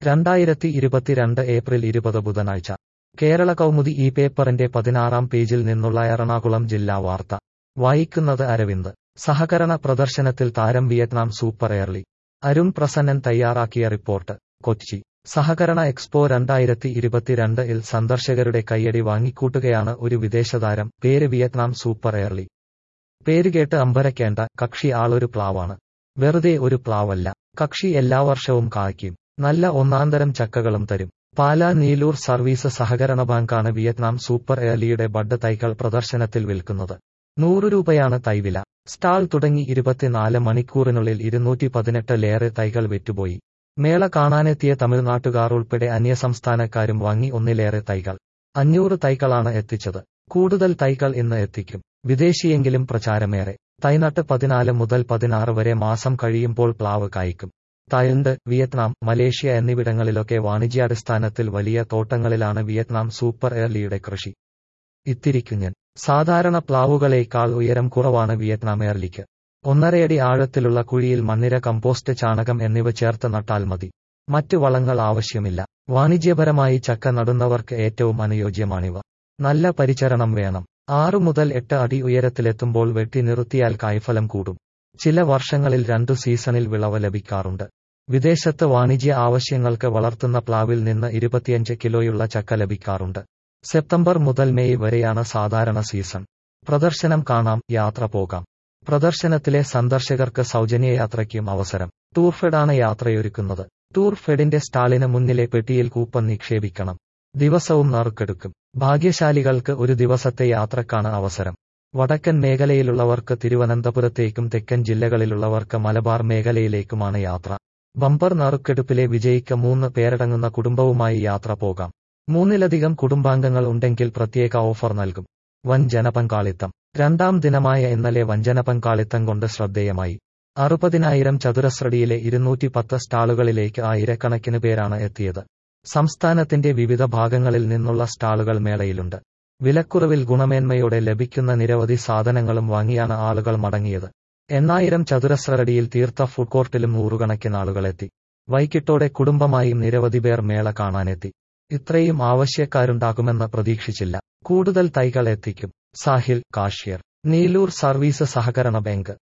രണ്ടായിരത്തി ഇരുപത്തിരണ്ട് ഏപ്രിൽ ഇരുപത് ബുധനാഴ്ച കേരള കൗമുദി ഈ പേപ്പറിന്റെ പതിനാറാം പേജിൽ നിന്നുള്ള എറണാകുളം ജില്ലാ വാർത്ത വായിക്കുന്നത് അരവിന്ദ് സഹകരണ പ്രദർശനത്തിൽ താരം Vietnam super early Arun Prasannan തയ്യാറാക്കിയ റിപ്പോർട്ട് കൊച്ചി സഹകരണ എക്സ്പോ രണ്ടായിരത്തി ഇരുപത്തിരണ്ട് ഇൽ സന്ദർശകരുടെ കയ്യടി വാങ്ങിക്കൂട്ടുകയാണ് ഒരു വിദേശതാരം പേര് വിയറ്റ്നാം സൂപ്പർ എയർലി പേരുകേട്ട് അമ്പരക്കേണ്ട കക്ഷി ആളൊരു പ്ലാവാണ് വെറുതെ ഒരു പ്ലാവല്ല കക്ഷി എല്ലാ വർഷവും കായ്ക്കും നല്ല ഒന്നാന്തരം ചക്കകളും തരും പാലാ നീലൂർ സർവീസ് സഹകരണ ബാങ്കാണ് വിയറ്റ്നാം സൂപ്പർ എയർലിയുടെ ബഡ് തൈകൾ പ്രദർശനത്തിൽ വിൽക്കുന്നത് നൂറ് രൂപയാണ് തൈവില സ്റ്റാൾ തുടങ്ങി ഇരുപത്തിനാല് മണിക്കൂറിനുള്ളിൽ ഇരുന്നൂറ്റി പതിനെട്ടിലേറെ തൈകൾ വിറ്റുപോയി മേള കാണാനെത്തിയ തമിഴ്നാട്ടുകാർ ഉൾപ്പെടെ അന്യസംസ്ഥാനക്കാരും വാങ്ങി ഒന്നിലേറെ തൈകൾ അഞ്ഞൂറ് തൈകളാണ് എത്തിച്ചത് കൂടുതൽ തൈകൾ ഇന്ന് എത്തിക്കും വിദേശിയെങ്കിലും പ്രചാരമേറെ തൈനട്ട് പതിനാല് മുതൽ പതിനാറ് വരെ മാസം കഴിയുമ്പോൾ പ്ലാവ് കായ്ക്കും തായ്ലൻഡ് വിയറ്റ്നാം മലേഷ്യ എന്നിവിടങ്ങളിലൊക്കെ വാണിജ്യാടിസ്ഥാനത്തിൽ വലിയ തോട്ടങ്ങളിലാണ് വിയറ്റ്നാം സൂപ്പർ എയർലിയുടെ കൃഷി ഇത്തിരിക്കുഞ്ഞൻ സാധാരണ പ്ലാവുകളേക്കാൾ ഉയരം കുറവാണ് വിയറ്റ്നാം എയർലിക്ക് ഒന്നരയടി ആഴത്തിലുള്ള കുഴിയിൽ മണ്ണിര കമ്പോസ്റ്റ് ചാണകം എന്നിവ ചേർത്ത് നട്ടാൽ മതി മറ്റ് വളങ്ങൾ ആവശ്യമില്ല വാണിജ്യപരമായി ചക്ക നടുന്നവർക്ക് ഏറ്റവും അനുയോജ്യമാണിവ നല്ല പരിചരണം വേണം ആറു മുതൽ എട്ട് അടി ഉയരത്തിലെത്തുമ്പോൾ വെട്ടി നിർത്തിയാൽ കായ്ഫലം കൂടും ചില വർഷങ്ങളിൽ രണ്ടു സീസണിൽ വിളവ് ലഭിക്കാറുണ്ട് വിദേശത്ത് വാണിജ്യ ആവശ്യങ്ങൾക്ക് വളർത്തുന്ന പ്ലാവിൽ നിന്ന് ഇരുപത്തിയഞ്ച് കിലോയുള്ള ചക്ക ലഭിക്കാറുണ്ട് സെപ്റ്റംബർ മുതൽ മെയ് വരെയാണ് സാധാരണ സീസൺ പ്രദർശനം കാണാം യാത്ര പോകാം പ്രദർശനത്തിലെ സന്ദർശകർക്ക് സൗജന്യ യാത്രയ്ക്കും അവസരം ടൂർഫെഡാണ് യാത്രയൊരുക്കുന്നത് ടൂർഫെഡിന്റെ സ്റ്റാളിന് മുന്നിലെ പെട്ടിയിൽ കൂപ്പൺ നിക്ഷേപിക്കണം ദിവസവും നറുക്കെടുക്കും ഭാഗ്യശാലികൾക്ക് ഒരു ദിവസത്തെ യാത്രക്കാണ് അവസരം വടക്കൻ മേഖലയിലുള്ളവർക്ക് തിരുവനന്തപുരത്തേക്കും തെക്കൻ ജില്ലകളിലുള്ളവർക്ക് മലബാർ മേഖലയിലേക്കുമാണ് യാത്ര ബമ്പർ നറുക്കെടുപ്പിലെ വിജയിക്ക് മൂന്ന് പേരടങ്ങുന്ന കുടുംബവുമായി യാത്ര പോകാം മൂന്നിലധികം കുടുംബാംഗങ്ങൾ ഉണ്ടെങ്കിൽ പ്രത്യേക ഓഫർ നൽകും വൻ ജനപങ്കാളിത്തം രണ്ടാം ദിനമായ ഇന്നലെ വഞ്ചന പങ്കാളിത്തം കൊണ്ട് ശ്രദ്ധേയമായി അറുപതിനായിരം ചതുരശ്രടിയിലെ ഇരുന്നൂറ്റി പത്ത് സ്റ്റാളുകളിലേക്ക് ആയിരക്കണക്കിന് പേരാണ് എത്തിയത് സംസ്ഥാനത്തിന്റെ വിവിധ ഭാഗങ്ങളിൽ നിന്നുള്ള സ്റ്റാളുകൾ മേളയിലുണ്ട് വിലക്കുറവിൽ ഗുണമേന്മയോടെ ലഭിക്കുന്ന നിരവധി സാധനങ്ങളും വാങ്ങിയാണ് ആളുകൾ മടങ്ങിയത് എണ്ണായിരം ചതുരശ്രടിയിൽ തീർത്ത ഫുഡ് കോർട്ടിലും നൂറുകണക്കിന് ആളുകളെത്തി വൈകിട്ടോടെ കുടുംബമായും നിരവധി പേർ മേള കാണാനെത്തി ഇത്രയും ആവശ്യക്കാരുണ്ടാകുമെന്ന് പ്രതീക്ഷിച്ചില്ല കൂടുതൽ തൈകൾ എത്തിക്കും സാഹിൽ കാഷ്യർ നീലൂർ സർവീസ് സഹകരണ ബാങ്ക്